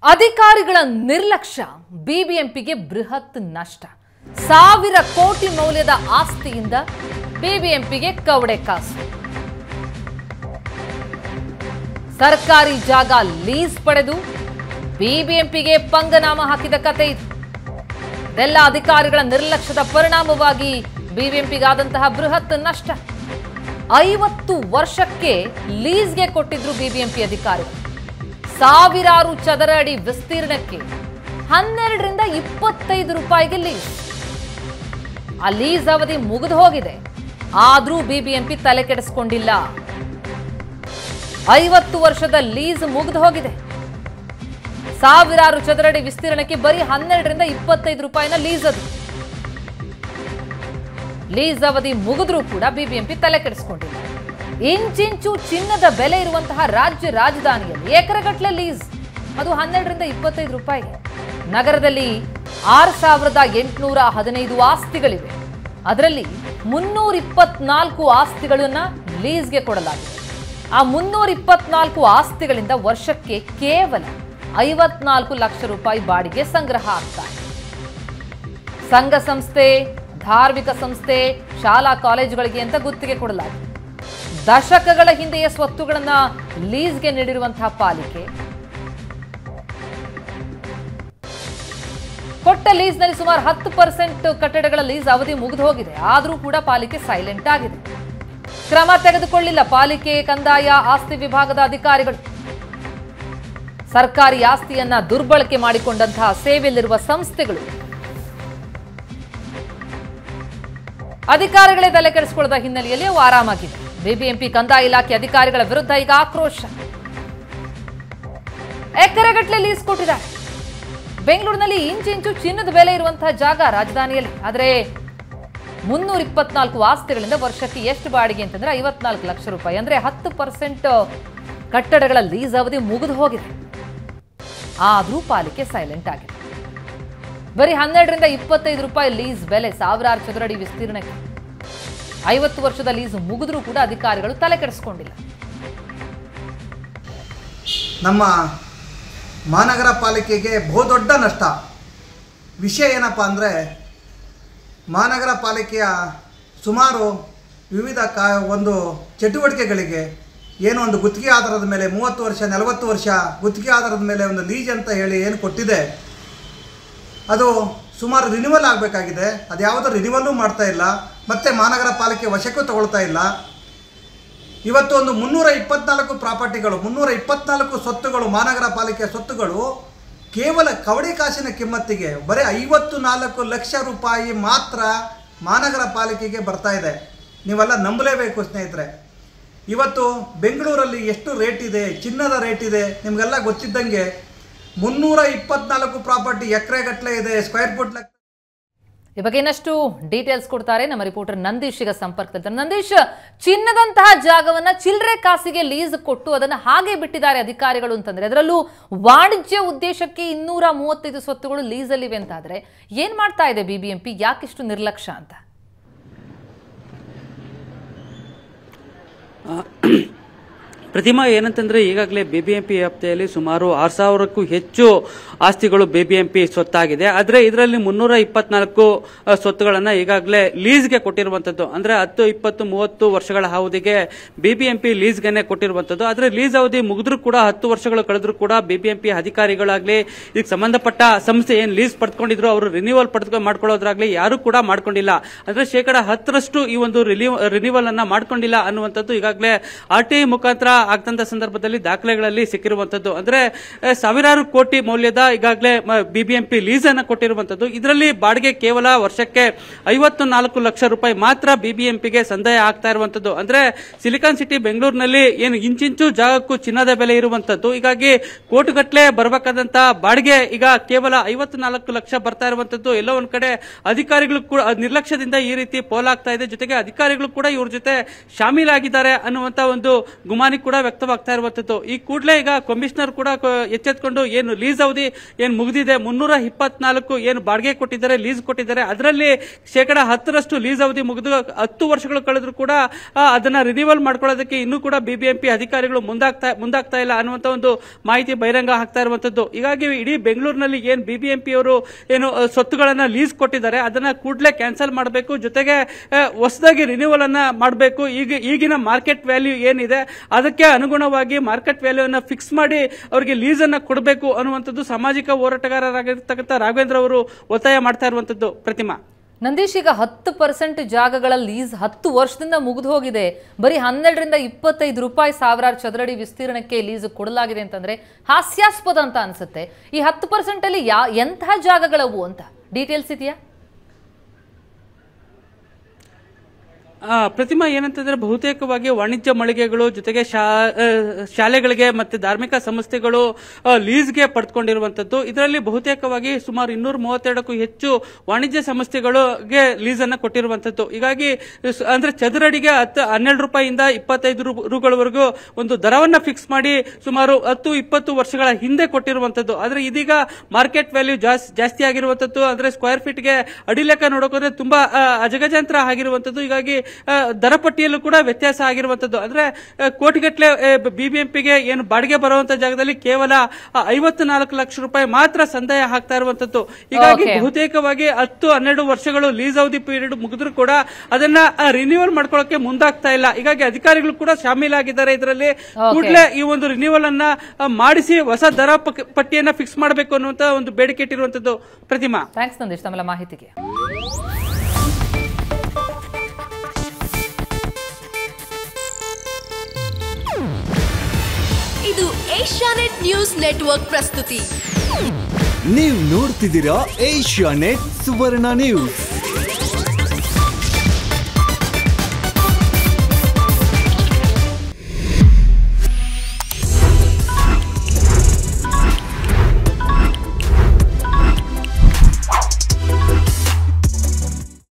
ಅಧಿಕಾರಿಗಳ ನಿರ್ಲಕ್ಷ್ಯ ಬಿಬಿಎಂಪಿಗೆ ಬೃಹತ್ ನಷ್ಟ ಸಾವಿರ ಕೋಟಿ ಮೌಲ್ಯದ ಆಸ್ತಿಯಿಂದ ಬಿಬಿಎಂಪಿಗೆ ಕವಡೆ ಕಾಸು ಸರ್ಕಾರಿ ಜಾಗ ಲೀಸ್ ಪಡೆದು ಬಿಬಿಎಂಪಿಗೆ ಪಂಗನಾಮ ಹಾಕಿದ ಕತೆ ಇದು ಇದೆಲ್ಲ ಅಧಿಕಾರಿಗಳ ನಿರ್ಲಕ್ಷ್ಯದ ಪರಿಣಾಮವಾಗಿ ಬಿಬಿಎಂಪಿಗಾದಂತಹ ಬೃಹತ್ ನಷ್ಟ ಐವತ್ತು ವರ್ಷಕ್ಕೆ ಲೀಸ್ಗೆ ಕೊಟ್ಟಿದ್ರು ಬಿಬಿಎಂಪಿ ಅಧಿಕಾರಿಗಳು ಸಾವಿರಾರು ಚದರ ಅಡಿ ವಿಸ್ತೀರ್ಣಕ್ಕೆ ಹನ್ನೆರಡರಿಂದ ಇಪ್ಪತ್ತೈದು ರೂಪಾಯಿಗೆ ಲೀಸ್ ಆ ಲೀಸ್ ಅವಧಿ ಮುಗಿದು ಹೋಗಿದೆ ಆದ್ರೂ ಬಿಬಿಎಂಪಿ ತಲೆ ಕೆಡಿಸ್ಕೊಂಡಿಲ್ಲ ಐವತ್ತು ವರ್ಷದ ಲೀಸ್ ಮುಗಿದು ಹೋಗಿದೆ ಸಾವಿರಾರು ಚದರಡಿ ವಿಸ್ತೀರ್ಣಕ್ಕೆ ಬರೀ ಹನ್ನೆರಡರಿಂದ ಇಪ್ಪತ್ತೈದು ರೂಪಾಯಿನ ಲೀಸ್ ಅದು ಲೀಸ್ ಅವಧಿ ಮುಗಿದ್ರೂ ಕೂಡ ಬಿಬಿಎಂಪಿ ತಲೆ ಕೆಡಿಸ್ಕೊಂಡಿಲ್ಲ ಇಂಚಿಂಚು ಚಿನ್ನದ ಬೆಲೆ ಇರುವಂತಹ ರಾಜ್ಯ ರಾಜಧಾನಿಯಲ್ಲಿ ಎಕರೆಗಟ್ಟಲೆ ಲೀಸ್ ಅದು ಹನ್ನೆರಡರಿಂದ ಇಪ್ಪತ್ತೈದು ರೂಪಾಯಿ ನಗರದಲ್ಲಿ ಆರು ಸಾವಿರದ ಎಂಟುನೂರ ಹದಿನೈದು ಆಸ್ತಿಗಳಿವೆ ಅದರಲ್ಲಿ ಮುನ್ನೂರ ಇಪ್ಪತ್ನಾಲ್ಕು ಆಸ್ತಿಗಳನ್ನ ಲೀಸ್ಗೆ ಕೊಡಲಾಗಿದೆ ಆ ಮುನ್ನೂರ ಇಪ್ಪತ್ನಾಲ್ಕು ಆಸ್ತಿಗಳಿಂದ ವರ್ಷಕ್ಕೆ ಕೇವಲ ಐವತ್ನಾಲ್ಕು ಲಕ್ಷ ರೂಪಾಯಿ ಬಾಡಿಗೆ ಸಂಗ್ರಹ ಆಗ್ತಾ ಇದೆ ಸಂಘ ಸಂಸ್ಥೆ ಧಾರ್ಮಿಕ ಸಂಸ್ಥೆ ಶಾಲಾ ಕಾಲೇಜುಗಳಿಗೆ ಅಂತ ಗುತ್ತಿಗೆ ಕೊಡಲಾಗಿದೆ ದಶಕಗಳ ಹಿಂದೆಯೇ ಸ್ವತ್ತುಗಳನ್ನ ಲೀಸ್ಗೆ ನೀಡಿರುವಂತಹ ಪಾಲಿಕೆ ಕೊಟ್ಟ ಲೀಸ್ನಲ್ಲಿ ಸುಮಾರು ಹತ್ತು ಪರ್ಸೆಂಟ್ ಕಟ್ಟಡಗಳ ಲೀಸ್ ಅವಧಿ ಮುಗಿದು ಹೋಗಿದೆ ಆದರೂ ಕೂಡ ಪಾಲಿಕೆ ಸೈಲೆಂಟ್ ಆಗಿದೆ ಕ್ರಮ ತೆಗೆದುಕೊಳ್ಳಿಲ್ಲ ಪಾಲಿಕೆ ಕಂದಾಯ ಆಸ್ತಿ ವಿಭಾಗದ ಅಧಿಕಾರಿಗಳು ಸರ್ಕಾರಿ ಆಸ್ತಿಯನ್ನ ದುರ್ಬಳಕೆ ಮಾಡಿಕೊಂಡಂತಹ ಸೇವೆಯಲ್ಲಿರುವ ಸಂಸ್ಥೆಗಳು ಅಧಿಕಾರಿಗಳೇ ತಲೆ ಕೆಡಿಸಿಕೊಳ್ಳದ ಹಿನ್ನೆಲೆಯಲ್ಲಿ ಅವು ಆರಾಮಾಗಿದೆ ಬಿಬಿಎಂಪಿ ಕಂದಾಯ ಇಲಾಖೆ ಅಧಿಕಾರಿಗಳ ವಿರುದ್ಧ ಈಗ ಆಕ್ರೋಶ ಎಕರೆಗಟ್ಟಲೆ ಲೀಸ್ ಕೊಟ್ಟಿದ್ದಾರೆ ಬೆಂಗಳೂರಿನಲ್ಲಿ ಇಂಚಿಂಚು ಚಿನ್ನದ ಬೆಲೆ ಇರುವಂತಹ ಜಾಗ ರಾಜಧಾನಿಯಲ್ಲಿ ಆದರೆ ಮುನ್ನೂರ ಇಪ್ಪತ್ನಾಲ್ಕು ಆಸ್ತಿಗಳಿಂದ ವರ್ಷಕ್ಕೆ ಎಷ್ಟು ಬಾಡಿಗೆ ಅಂತಂದ್ರೆ ಐವತ್ನಾಲ್ಕು ಲಕ್ಷ ರೂಪಾಯಿ ಅಂದ್ರೆ ಹತ್ತು ಪರ್ಸೆಂಟ್ ಕಟ್ಟಡಗಳ ಲೀಸ್ ಅವಧಿ ಮುಗಿದು ಹೋಗಿದೆ ಆದರೂ ಪಾಲಿಕೆ ಸೈಲೆಂಟ್ ಆಗಿದೆ ಬರೀ ಹನ್ನೆರಡರಿಂದ ಇಪ್ಪತ್ತೈದು ರೂಪಾಯಿ ಲೀಸ್ ಬೆಲೆ ಸಾವಿರಾರು ಚದರಡಿ ವಿಸ್ತೀರ್ಣಕ್ಕೆ ಐವತ್ತು ವರ್ಷದ ಲೀಸ್ ಮುಗಿದ್ರೂ ಕೂಡ ಅಧಿಕಾರಿಗಳು ತಲೆ ಕೆಡಿಸ್ಕೊಂಡಿಲ್ಲ ನಮ್ಮ ಮಹಾನಗರ ಪಾಲಿಕೆಗೆ ಬಹುದೊಡ್ಡ ನಷ್ಟ ವಿಷಯ ಏನಪ್ಪ ಅಂದರೆ ಮಹಾನಗರ ಪಾಲಿಕೆಯ ಸುಮಾರು ವಿವಿಧ ಕಾ ಒಂದು ಚಟುವಟಿಕೆಗಳಿಗೆ ಏನು ಒಂದು ಗುತ್ತಿಗೆ ಆಧಾರದ ಮೇಲೆ ಮೂವತ್ತು ವರ್ಷ ನಲವತ್ತು ವರ್ಷ ಗುತ್ತಿಗೆ ಆಧಾರದ ಮೇಲೆ ಒಂದು ಲೀಜ್ ಅಂತ ಹೇಳಿ ಏನು ಕೊಟ್ಟಿದೆ ಅದು ಸುಮಾರು ರಿನಿವಲ್ ಆಗಬೇಕಾಗಿದೆ ಅದು ಯಾವುದೋ ರಿನಿವಲ್ಲೂ ಮಾಡ್ತಾ ಇಲ್ಲ ಮತ್ತು ಮಹಾನಗರ ಪಾಲಿಕೆ ವಶಕ್ಕೂ ತಗೊಳ್ತಾ ಇಲ್ಲ ಇವತ್ತು ಒಂದು ಮುನ್ನೂರ ಇಪ್ಪತ್ನಾಲ್ಕು ಪ್ರಾಪರ್ಟಿಗಳು ಮುನ್ನೂರ ಇಪ್ಪತ್ನಾಲ್ಕು ಸ್ವತ್ತುಗಳು ಮಹಾನಗರ ಪಾಲಿಕೆಯ ಸ್ವತ್ತುಗಳು ಕೇವಲ ಕವಡಿ ಕಾಸಿನ ಕಿಮ್ಮತ್ತಿಗೆ ಬರೀ ಐವತ್ತು ನಾಲ್ಕು ಲಕ್ಷ ರೂಪಾಯಿ ಮಾತ್ರ ಮಹಾನಗರ ಪಾಲಿಕೆಗೆ ಬರ್ತಾ ಇದೆ ನೀವೆಲ್ಲ ನಂಬಲೇಬೇಕು ಸ್ನೇಹಿತರೆ ಇವತ್ತು ಬೆಂಗಳೂರಲ್ಲಿ ಎಷ್ಟು ರೇಟ್ ಇದೆ ಚಿನ್ನದ ರೇಟ್ ಇದೆ ನಿಮಗೆಲ್ಲ ಗೊತ್ತಿದ್ದಂಗೆ ಮುನ್ನೂರ ಇಪ್ಪತ್ನಾಲ್ಕು ಪ್ರಾಪರ್ಟಿ ಎಕರೆಗಟ್ಟಲೆ ಇದೆ ಸ್ಕ್ವೇರ್ ಫುಟ್ ಲೆಕ್ಕ ಈ ಬಗ್ಗೆ ಇನ್ನಷ್ಟು ಡೀಟೇಲ್ಸ್ ಕೊಡ್ತಾರೆ ನಮ್ಮ ರಿಪೋರ್ಟರ್ ನಂದೀಶ್ ಈಗ ಸಂಪರ್ಕದಲ್ಲಿದ್ದಾರೆ ನಂದೀಶ್ ಚಿನ್ನದಂತಹ ಜಾಗವನ್ನ ಚಿಲ್ಲರೆ ಕಾಸಿಗೆ ಲೀಸ್ ಕೊಟ್ಟು ಅದನ್ನ ಹಾಗೆ ಬಿಟ್ಟಿದ್ದಾರೆ ಅಧಿಕಾರಿಗಳು ಅಂತಂದ್ರೆ ಅದರಲ್ಲೂ ವಾಣಿಜ್ಯ ಉದ್ದೇಶಕ್ಕೆ ಇನ್ನೂರ ಮೂವತ್ತೈದು ಸ್ವತ್ತುಗಳು ಲೀಸಲ್ಲಿವೆ ಅಂತಾದ್ರೆ ಏನ್ ಮಾಡ್ತಾ ಇದೆ ಬಿಬಿಎಂಪಿ ಯಾಕಿಷ್ಟು ನಿರ್ಲಕ್ಷ್ಯ ಅಂತ ಪ್ರತಿಮಾ ಏನಂತಂದ್ರೆ ಈಗಾಗಲೇ ಬಿಬಿಎಂಪಿ ವ್ಯಾಪ್ತಿಯಲ್ಲಿ ಸುಮಾರು ಆರು ಸಾವಿರಕ್ಕೂ ಹೆಚ್ಚು ಆಸ್ತಿಗಳು ಬಿಬಿಎಂಪಿ ಸ್ವತ್ತಾಗಿದೆ ಆದ್ರೆ ಇದರಲ್ಲಿ ಮುನ್ನೂರ ಇಪ್ಪತ್ನಾಲ್ಕು ಅ, ಸ್ವತ್ತುಗಳನ್ನ ಈಗಾಗಲೇ ಲೀಸ್ಗೆ ಕೊಟ್ಟಿರುವಂತದ್ದು ಅಂದ್ರೆ ಹತ್ತು ಇಪ್ಪತ್ತು ಮೂವತ್ತು ವರ್ಷಗಳ ಅವಧಿಗೆ ಬಿಬಿಎಂಪಿ ಲೀಸ್ಗೆನೆ ಕೊಟ್ಟಿರುವಂತದ್ದು ಆದ್ರೆ ಲೀಸ್ ಅವಧಿ ಮುಗಿದ್ರೂ ಕೂಡ ಹತ್ತು ವರ್ಷಗಳು ಕಳೆದ್ರೂ ಕೂಡ ಬಿಬಿಎಂಪಿ ಅಧಿಕಾರಿಗಳಾಗ್ಲಿ ಇದಕ್ಕೆ ಸಂಬಂಧಪಟ್ಟ ಸಂಸ್ಥೆ ಏನ್ ಲೀಸ್ ಪಡ್ಕೊಂಡಿದ್ರು ಅವರು ರಿನ್ಯೂವಲ್ ಪಡೆದುಕೊಂಡು ಮಾಡ್ಕೊಳ್ಳೋದ್ರಾಗ್ಲಿ ಯಾರು ಕೂಡ ಮಾಡ್ಕೊಂಡಿಲ್ಲ ಅಂದ್ರೆ ಶೇಕಡ ಹತ್ತರಷ್ಟು ಈ ಒಂದು ರಿನ್ಯೂವಲ್ ಅನ್ನ ಮಾಡ್ಕೊಂಡಿಲ್ಲ ಅನ್ನುವಂಥದ್ದು ಈಗಾಗಲೇ ಆರ್ ಟಿ ಮುಖಾಂತರ ಆಗ್ತಂತ ಸಂದರ್ಭದಲ್ಲಿ ದಾಖಲೆಗಳಲ್ಲಿ ಸಿಕ್ಕಿರುವಂತದ್ದು ಅಂದ್ರೆ ಆ, ಸಾವಿರಾರು ಕೋಟಿ ಮೌಲ್ಯದ ಈಗಾಗಲೇ ಬಿಬಿಎಂಪಿ ಲೀಸ್ ಅನ್ನ ಕೊಟ್ಟಿರುವಂತದ್ದು ಇದರಲ್ಲಿ ಬಾಡಿಗೆ ಕೇವಲ ವರ್ಷಕ್ಕೆ ಐವತ್ತು ನಾಲ್ಕು ಲಕ್ಷ ರೂಪಾಯಿ ಮಾತ್ರ ಬಿಬಿಎಂಪಿಗೆ ಸಂದಾಯ ಆಗ್ತಾ ಇರುವಂತದ್ದು ಅಂದ್ರೆ ಸಿಲಿಕಾನ್ ಸಿಟಿ ಬೆಂಗಳೂರಿನಲ್ಲಿ ಏನು ಇಂಚಿಂಚು ಜಾಗಕ್ಕೂ ಚಿನ್ನದ ಬೆಲೆ ಇರುವಂತದ್ದು ಹೀಗಾಗಿ ಕೋಟುಗಟ್ಟಲೆ ಬರಬೇಕಾದಂತ ಬಾಡಿಗೆ ಈಗ ಕೇವಲ ಐವತ್ತು ನಾಲ್ಕು ಲಕ್ಷ ಬರ್ತಾ ಇರುವಂತದ್ದು ಎಲ್ಲೋ ಒಂದ್ ಕಡೆ ಅಧಿಕಾರಿಗಳು ಕೂಡ ನಿರ್ಲಕ್ಷ್ಯದಿಂದ ಈ ರೀತಿ ಪೋಲಾಗ್ತಾ ಇದೆ ಜೊತೆಗೆ ಅಧಿಕಾರಿಗಳು ಕೂಡ ಇವ್ರ ಜೊತೆ ಶಾಮೀಲಾಗಿದ್ದಾರೆ ಅನ್ನುವಂತ ಒಂದು ಗುಮಾನಿ ಕೂಡ ಕೂಡ ವ್ಯಕ್ತವಾಗ್ತಾ ಇರುವಂತದ್ದು ಈ ಕೂಡಲೇ ಈಗ ಕಮಿಷನರ್ ಕೂಡ ಕ- ಎಚ್ಚೆತ್ಕೊಂಡು ಏನು ಲೀಸ್ ಅವಧಿ ಏನು ಮುಗಿದಿದೆ ಮುನ್ನೂರ ಇಪ್ಪತ್ನಾಲ್ಕು ಏನು ಬಾಡಿಗೆ ಕೊಟ್ಟಿದ್ದಾರೆ ಲೀಸ್ ಕೊಟ್ಟಿದ್ದಾರೆ ಅದರಲ್ಲಿ ಶೇಕಡ ಹತ್ತರಷ್ಟು ಲೀಸ್ ಅವಧಿ ಮುಗಿದು ಹತ್ತು ವರ್ಷಗಳು ಕಳೆದ್ರು ಕೂಡ ಆ, ಅದನ್ನ ರಿನಿವಲ್ ಮಾಡ್ಕೊಳ್ಳೋದಕ್ಕೆ ಇನ್ನೂ ಕೂಡ ಬಿಬಿಎಂಪಿ ಅಧಿಕಾರಿಗಳು ಮುಂದಾಗ್ತಾ ಮುಂದಾಗ್ತಾ ಇಲ್ಲ ಅನ್ನುವಂತ ಒಂದು ಮಾಹಿತಿ ಬಹಿರಂಗ ಆಗ್ತಾ ಇರುವಂತದ್ದು ಹೀಗಾಗಿ ಇಡೀ ಬೆಂಗಳೂರಿನಲ್ಲಿ ಏನ್ ಬಿಬಿಎಂಪಿ ಅವರು ಏನು ಆ, ಸ್ವತ್ತುಗಳನ್ನ ಲೀಸ್ ಕೊಟ್ಟಿದ್ದಾರೆ ಅದನ್ನ ಕೂಡಲೇ ಕ್ಯಾನ್ಸಲ್ ಮಾಡಬೇಕು ಜೊತೆಗೆ ಹೊಸದಾಗಿ ರಿನ್ಯೂವಲ್ ಅನ್ನ ಮಾಡಬೇಕು ಈಗ ಈಗಿನ ಮಾರ್ಕೆಟ್ ವ್ಯಾಲ್ಯೂ ಏನಿದೆ ಅದಕ್ಕೆ ಅನುಗುಣವಾಗಿ ಮಾರ್ಕೆಟ್ ವ್ಯಾಲ್ಯೂ ಅನ್ನ ಫಿಕ್ಸ್ ಮಾಡಿ ಅವರಿಗೆ ಲೀಸ್ ಅನ್ನ ಕೊಡಬೇಕು ಅನ್ನುವಂಥದ್ದು ಸಾಮಾಜಿಕ ಹೋರಾಟಗಾರರಾಗಿರ್ತಕ್ಕಂಥ ರಾಘವೇಂದ್ರ ಅವರು ಒತ್ತಾಯ ಮಾಡ್ತಾ ಇರುವಂತದ್ದು ಪ್ರತಿಮಾ ನಂದೀಶ್ ಈಗ ಹತ್ತು ಪರ್ಸೆಂಟ್ ಜಾಗಗಳ ಲೀಸ್ ಹತ್ತು ವರ್ಷದಿಂದ ಮುಗಿದು ಹೋಗಿದೆ ಬರೀ ಹನ್ನೆರಡರಿಂದ ಇಪ್ಪತ್ತೈದು ರೂಪಾಯಿ ಸಾವಿರಾರು ಚದರಡಿ ವಿಸ್ತೀರ್ಣಕ್ಕೆ ಲೀಸ್ ಕೊಡಲಾಗಿದೆ ಅಂತಂದ್ರೆ ಹಾಸ್ಯಾಸ್ಪದ ಅಂತ ಅನ್ಸುತ್ತೆ ಈ ಹತ್ತು ಪರ್ಸೆಂಟ್ ಅಲ್ಲಿ ಯಾ ಎಂತಹ ಜಾಗಗಳವು ಅಂತ ಡೀಟೇಲ್ಸ್ ಇದೆಯಾ ಆ, ಪ್ರತಿಮಾ ಏನಂತಂದ್ರೆ ಬಹುತೇಕವಾಗಿ ವಾಣಿಜ್ಯ ಮಳಿಗೆಗಳು ಜೊತೆಗೆ ಶಾ ಆ, ಶಾಲೆಗಳಿಗೆ ಮತ್ತೆ ಧಾರ್ಮಿಕ ಸಂಸ್ಥೆಗಳು ಆ, ಲೀಸ್ಗೆ ಪಡೆದುಕೊಂಡಿರುವಂತದ್ದು ಇದರಲ್ಲಿ ಬಹುತೇಕವಾಗಿ ಸುಮಾರು ಇನ್ನೂರ ಮೂವತ್ತೆರಡಕ್ಕೂ ಹೆಚ್ಚು ವಾಣಿಜ್ಯ ಸಂಸ್ಥೆಗಳಿಗೆ ಲೀಸ್ ಅನ್ನ ಕೊಟ್ಟಿರುವಂತದ್ದು ಹೀಗಾಗಿ ಸ್- ಅಂದ್ರೆ ಚದುರಡಿಗೆ ಹತ್ತು ಹನ್ನೆರಡು ರೂಪಾಯಿಯಿಂದ ಇಪ್ಪತ್ತೈದು ರು- ರುಗಳವರೆಗೂ ಒಂದು ದರವನ್ನ ಫಿಕ್ಸ್ ಮಾಡಿ ಸುಮಾರು ಹತ್ತು ಇಪ್ಪತ್ತು ವರ್ಷಗಳ ಹಿಂದೆ ಕೊಟ್ಟಿರುವಂತದ್ದು ಆದ್ರೆ ಇದೀಗ ಮಾರ್ಕೆಟ್ ವ್ಯಾಲ್ಯೂ ಜಾಸ್ತಿ ಆಗಿರುವಂತದ್ದು ಅಂದ್ರೆ ಸ್ಕ್ವೇರ್ ಫೀಟ್ಗೆ ಅಡಿ ಲೆಕ್ಕ ನೋಡೋಕೋದ್ರೆ ತುಂಬಾ ಆ, ಅಜಗಜಾಂತರ ಆಗಿರುವಂತದ್ದು ಹೀಗಾಗಿ ಆ, ದರ ಪಟ್ಟಿಯಲ್ಲೂ ಕೂಡ ವ್ಯತ್ಯಾಸ ಆಗಿರುವಂತದ್ದು ಅಂದ್ರೆ ಆ, ಕೋಟಿಗಟ್ಟಲೆ ಬಿಬಿಎಂಪಿಗೆ ಏನು ಬಾಡಿಗೆ ಬರುವಂತ ಜಾಗದಲ್ಲಿ ಕೇವಲ ಐವತ್ತು ನಾಲ್ಕು ಲಕ್ಷ ರೂಪಾಯಿ ಮಾತ್ರ ಸಂದಾಯ ಹಾಕ್ತಾ ಇರುವಂತದ್ದು ಹೀಗಾಗಿ Okay. ಬಹುತೇಕವಾಗಿ ಹತ್ತು ಹನ್ನೆರಡು ವರ್ಷಗಳು ಲೀಸ್ ಅವಧಿ ಪೀರಿಯಡ್ ಮುಗಿದ್ರು ಕೂಡ ಅದನ್ನ ರಿನ್ಯೂವಲ್ ಮಾಡ್ಕೊಳ್ಳೋಕೆ ಮುಂದಾಗ್ತಾ ಇಲ್ಲ ಹೀಗಾಗಿ ಅಧಿಕಾರಿಗಳು ಕೂಡ ಶಾಮೀಲಾಗಿದ್ದಾರೆ ಇದರಲ್ಲಿ ಕೂಡಲೇ ಈ ಒಂದು ರಿನ್ಯೂವಲ್ ಅನ್ನ ಆ, ಮಾಡಿಸಿ ಹೊಸ ದರ ಪಕ್- ಪಟ್ಟಿಯನ್ನ ಫಿಕ್ಸ್ ಮಾಡಬೇಕು ಅನ್ನುವಂತ ಒಂದು ಬೇಡಿಕೆ ಇಟ್ಟಿರುವಂತದ್ದು ಪ್ರತಿಮಾ ಥ್ಯಾಂಕ್ಸ್ ನಂದೀಶ್ ತಮ್ಮೆಲ್ಲ ಮಾಹಿತಿಗೆ ಇದು ಏಷ್ಯಾನೆಟ್ ನ್ಯೂಸ್ ನೆಟ್ವರ್ಕ್ ಪ್ರಸ್ತುತಿ ನೀವು ನೋಡ್ತಿದ್ದೀರಾ ಏಷ್ಯಾ ನೆಟ್ ಸುವರ್ಣ ನ್ಯೂಸ್